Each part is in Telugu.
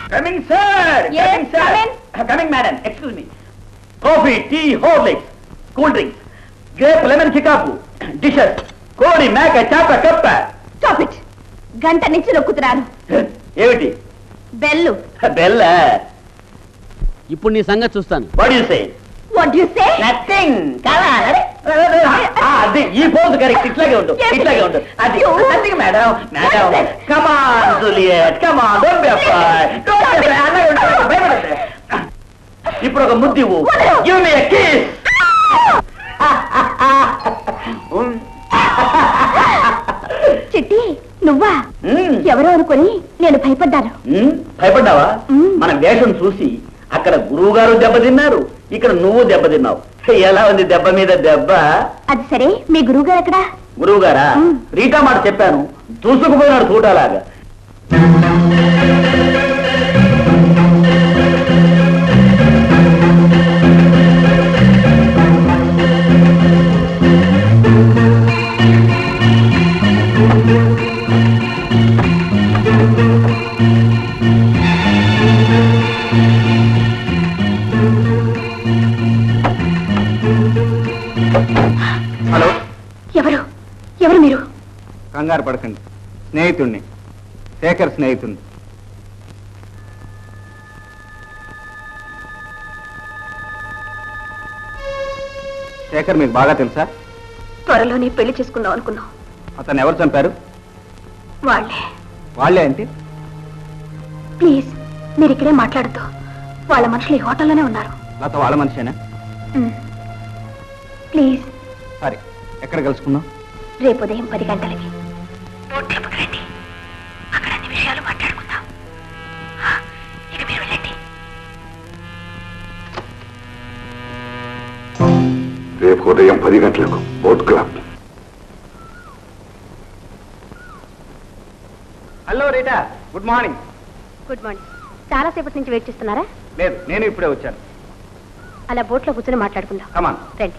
Coming sir Yes, coming sir come in. Coming madam excuse me coffee tea Horlicks cool drinks grape lemon చికాకు డిషెస్ కోడి మేక చేప కప్ప స్టాప్ ఇట్ గంట నుంచి నొక్కుతున్నాను ఏమిటి బెల్లు బెల్ల ఇప్పుడు నీ సంగతి చూస్తాను what you say what you say nothing కదా అది ఈ పోజ్ కరెక్ట్ ఇట్లాగే ఉండు Yes, ఇట్లాగే ఉండు అది you- nothing madam madam What is it? Come on Juliet come on don't be afraid don't be afraid అలాగే ఉండు భయపడద్దు ఇప్పుడు ఒక ముద్దు ఇవ్వు వదలు. గివ్ మీ ఎ కిస్ చిట్టి నువ్వా ఎవరో అనుకుని నేను భయపడ్డాను భయపడ్డావా మ్మ్. మన వేషం చూసి అక్కడ గురువు గారు దెబ్బతిన్నారు ఇక్కడ నువ్వు దెబ్బతిన్నావు ఎలా ఉంది దెబ్బ మీద దెబ్బ అది సరే మీ గురువు గారు ఎక్కడా గురువు గారా మ్మ్. రీటా మాట చెప్పాను చూసుకుపోయినాడు చూడాలాగా హలో ఎవరు ఎవరు మీరు కంగారు పడకండి స్నేహితుణ్ణి శేఖర్ స్నేహితుణ్ణి శేఖర్ మీకు బాగా తెలుసా త్వరలోనే పెళ్లి చేసుకుందాం అనుకున్నాం అతను ఎవరు చంపారు వాళ్ళే వాళ్ళే అంటే ప్లీజ్ మీరు ఇక్కడే మాట్లాడుతూ వాళ్ళ మనుషులు ఈ హోటల్లోనే ఉన్నారు లేకపోతే వాళ్ళ మనిషేనా మ్. ప్లీజ్ సరే ఎక్కడ కలుసుకుందాం రేపు ఉదయం పది గంటలకి బోట్ ట్రిప్కి రండి అక్కడ అన్ని విషయాలు మాట్లాడుకుందాం ఇక మీరు వెళ్ళండి రేపు ఉదయం పది గంటలకు boat club hello Rita good morning good morning చాలా సేపటి నుంచి వెయిట్ చేస్తున్నారా లేదు నేను ఇప్పుడే వచ్చాను అలా బోట్లో కూర్చొని మాట్లాడుకుందాం కమాన్ రండి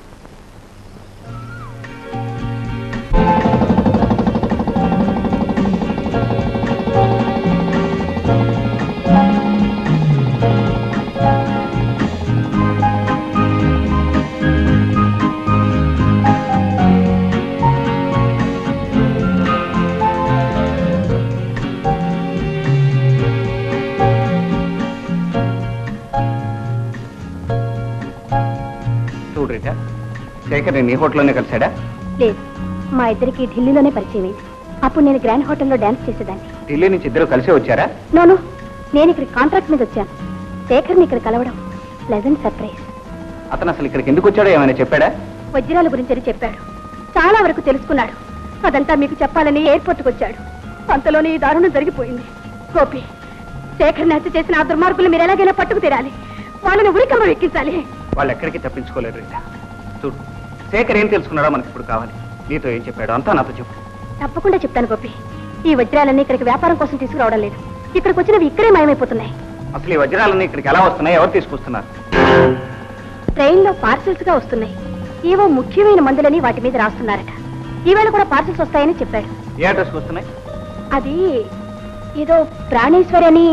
చూడు రీటా శేఖర్ నేను ఈ హోటల్లోనే కలిశాడా లేదు మా ఇద్దరికి ఢిల్లీలోనే పరిచయం అయింది అప్పుడు నేను గ్రాండ్ హోటల్లో డాన్స్ చేసేదాన్ని ఢిల్లీ నుంచి ఇద్దరు కలిసే వచ్చారా నోను నేను ఇక్కడ కాంట్రాక్ట్ మీద వచ్చాను శేఖర్ని ఇక్కడ కలవడం ప్లెజెంట్ సర్ప్రైజ్ అతను అసలు ఇక్కడికి ఎందుకు వచ్చాడో ఏమైనా చెప్పాడా వజ్రాల గురించి అని చెప్పాడు చాలా వరకు తెలుసుకున్నాడు అదంతా మీకు చెప్పాలని ఎయిర్పోర్ట్కి వచ్చాడు అంతలోనే ఈ దారుణం జరిగిపోయింది గోపి శేఖర్ హత్య చేసిన ఆ దుర్మార్గులు మీరు ఎలాగైనా పట్టుకు తీరాలి వాళ్ళని ఉరికమ్మ ఎక్కించాలి వాళ్ళు ఎక్కడికి తప్పించుకోలేరు రీటా చూడు శేఖర్ ఏం తెలుసుకున్నాడో మనకి ఇప్పుడు కావాలి నీతో ఏం చెప్పాడో అంతా నాతో చెప్పు తప్పకుండా చెప్తాను గోపి ఈ వజ్రాలన్నీ ఇక్కడికి వ్యాపారం కోసం తీసుకురావడం లేదు ఇక్కడికి వచ్చినవి ఇక్కడే మాయమైపోతున్నాయి అసలు ఈ వజ్రాలన్నీ ఇక్కడికి ఎలా వస్తున్నాయి ఎవరు తీసుకొస్తున్నారు ట్రైన్లో పార్సిల్స్ గా వస్తున్నాయి ఏవో ముఖ్యమైన మందులని వాటి మీద రాస్తున్నారట ఈవేళ కూడా పార్సిల్స్ వస్తాయని చెప్పాడు ఏ అడ్రస్కి వస్తున్నాయి అది ఏదో ప్రాణేశ్వరి అని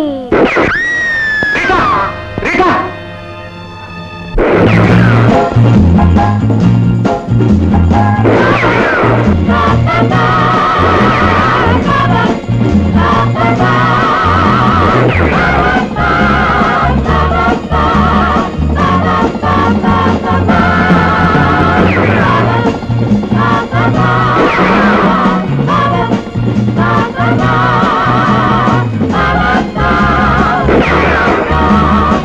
Bye.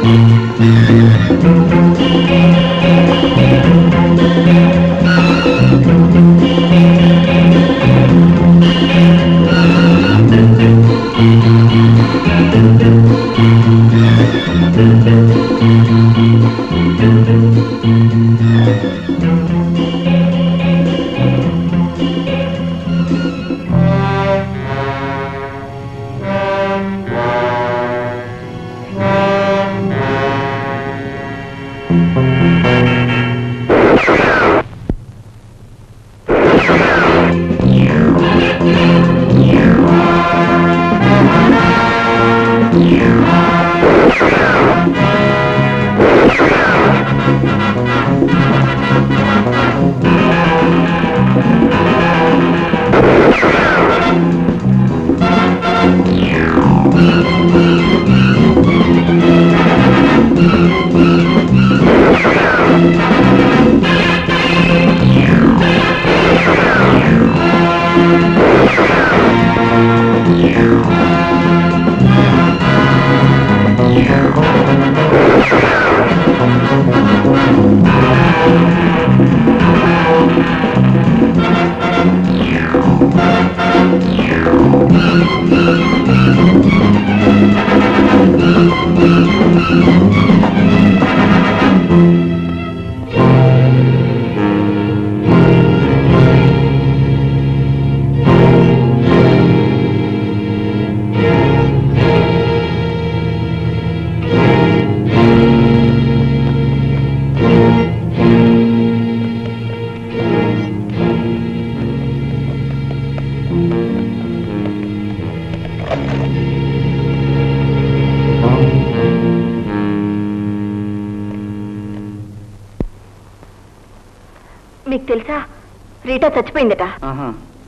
మీకు తెలుసా రీటా చచ్చిపోయిందట ఆహా.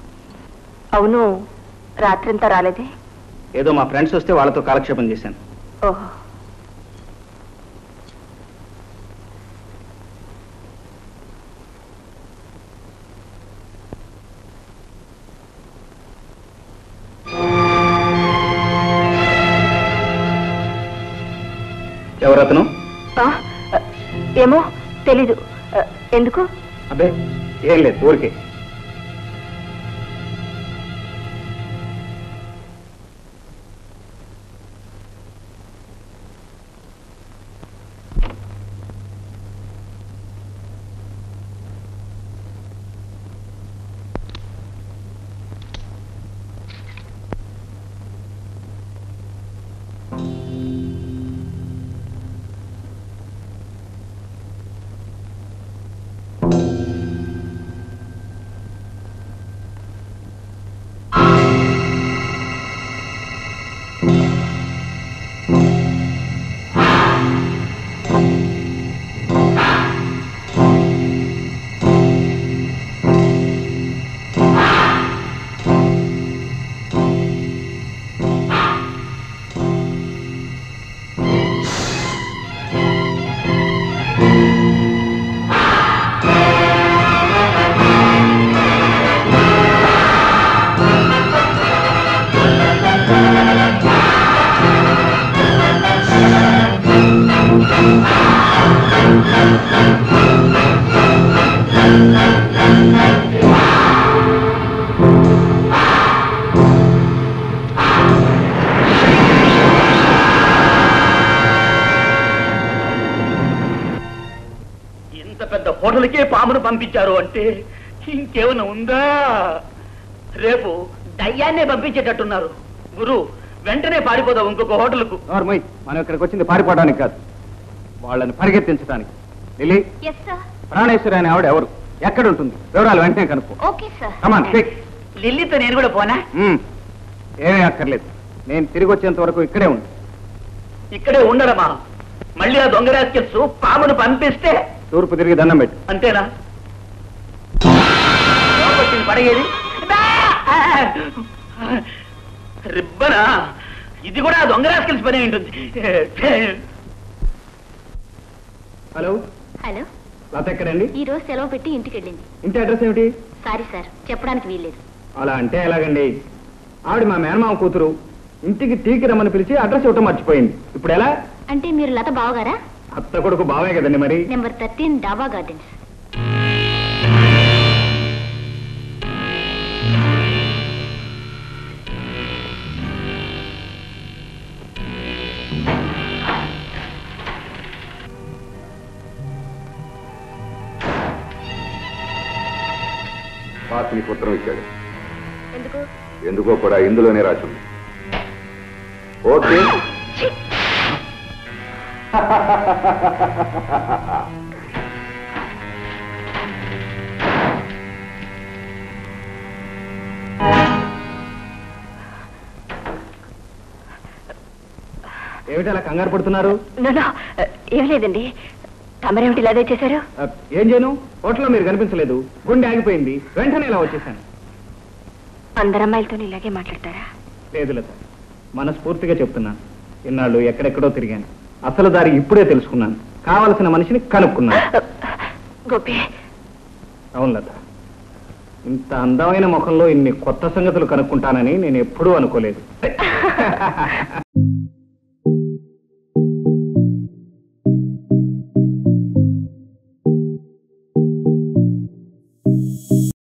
అవును రాత్రంతా రాలేదే ఏదో మా ఫ్రెండ్స్ వస్తే వాళ్ళతో కాలక్షేపం చేశాను ఓహో ఎవరతను ఆ, ఏమో తెలీదు ఆ, ఎందుకు అబ్బే ఏం లేదు ఊరికే ఇంత పెద్ద హోటల్కే పామును పంపించారు అంటే ఇంకేమైనా ఉందా రేపు దయ్యాన్నే పంపించేటట్టున్నారు గురు వెంటనే పారిపోదాం ఇంకొక హోటల్కు నార్మల్ మనం ఇక్కడికి వచ్చింది పారిపోవడానికి కాదు వాళ్ళని పరిగెత్తించడానికి లిలీ ఎస్ సార్ ప్రాణేశ్వరి అనే ఆవిడ ఎవరు ఎక్కడ ఉంటుంది వివరాలు వెంటనే కనుక్కో ఓకే సార్ కమాన్ క్విక్ లిల్లీతో నేను కూడా పోనా ఏమీ అక్కర్లేదు నేను తిరిగి వచ్చేంత వరకు ఇక్కడే ఉండు ఇక్కడే ఉండడమా మళ్ళీ ఆ దొంగ రాస్కెల్స్ పామును పంపిస్తే తూర్పు తిరిగి దండం పెట్టు అంతేనా వచ్చింది పడగేది రిబ్బనా ఇది కూడా ఆ దొంగ రాస్కెల్స్ పని ఉంటుంది హలో హలో లత ఎక్కడండి ఈ రోజు సెలవు పెట్టి ఇంటికి వెళ్ళింది ఇంటి అడ్రస్ ఏమిటి సారీ సార్ చెప్పడానికి వీల్లేదు అలా అంటే ఎలాగండి ఆవిడ మా మేనమామ కూతురు ఇంటికి టీకి రమ్మని పిలిచి అడ్రస్ ఇవ్వటం మర్చిపోయింది ఇప్పుడు ఎలా అంటే మీరు లత బావగారా అత్త కొడుకు బావే కదండి మరి number thirteen Daba Gardens boss నీకు ఉత్తరం ఇచ్చాడు ఎందుకు ఎందుకో కూడా ఇందులోనే రాసి ఉంది ఓకే ఏమిటి అలా కంగారు పడుతున్నారు ఏం లేదండి తమరేమిటి ఇలాగే చేశారు ఆ, ఏం చేయను హోటల్లో మీరు కనిపించలేదు గుండె ఆగిపోయింది వెంటనే ఇలా వచ్చేసాను అందరు అమ్మాయిలతో ఇలాగే మాట్లాడతారా లేదు లత మనస్ఫూర్తిగా చెప్తున్నాను ఇన్నాళ్ళు ఎక్కడెక్కడో తిరిగాను అసలు దారి ఇప్పుడే తెలుసుకున్నాను కావలసిన మనిషిని కనుక్కున్నాను గోపి అవును లత ఇంత అందమైన ముఖంలో ఇన్ని కొత్త సంగతులు కనుక్కుంటానని నేను ఎప్పుడూ అనుకోలేదు